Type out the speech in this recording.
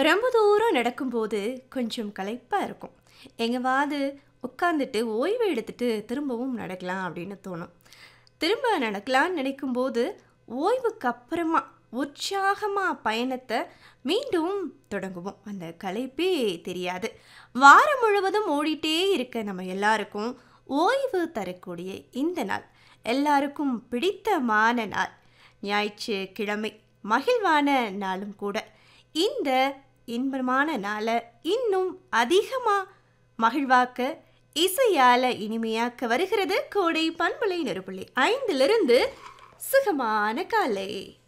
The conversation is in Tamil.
ரொம்ப தூரம் நடக்கும்போது கொஞ்சம் களைப்பாக இருக்கும் எங்கேவாது உட்காந்துட்டு ஓய்வு எடுத்துட்டு திரும்பவும் நடக்கலாம் அப்படின்னு தோணும் திரும்ப நடக்கலான்னு நினைக்கும்போது ஓய்வுக்கு அப்புறமா உற்சாகமாக பயணத்தை மீண்டும் தொடங்குவோம் அந்த களைப்பே தெரியாது வாரம் முழுவதும் ஓடிட்டே இருக்க நம்ம எல்லாருக்கும் ஓய்வு தரக்கூடிய இந்த நாள் எல்லாருக்கும் பிடித்தமான நாள் ஞாயிற்றுக்கிழமை மகிழ்வான நாளும் கூட இந்த இன்பமான நாளை இன்னும் அதிகமாக மகிழ்வாக்க இசையால இனிமையாக்க வருகிறது கோடை பண்புலை நெருப்புள்ளி ஐந்திலிருந்து சுகமான காலை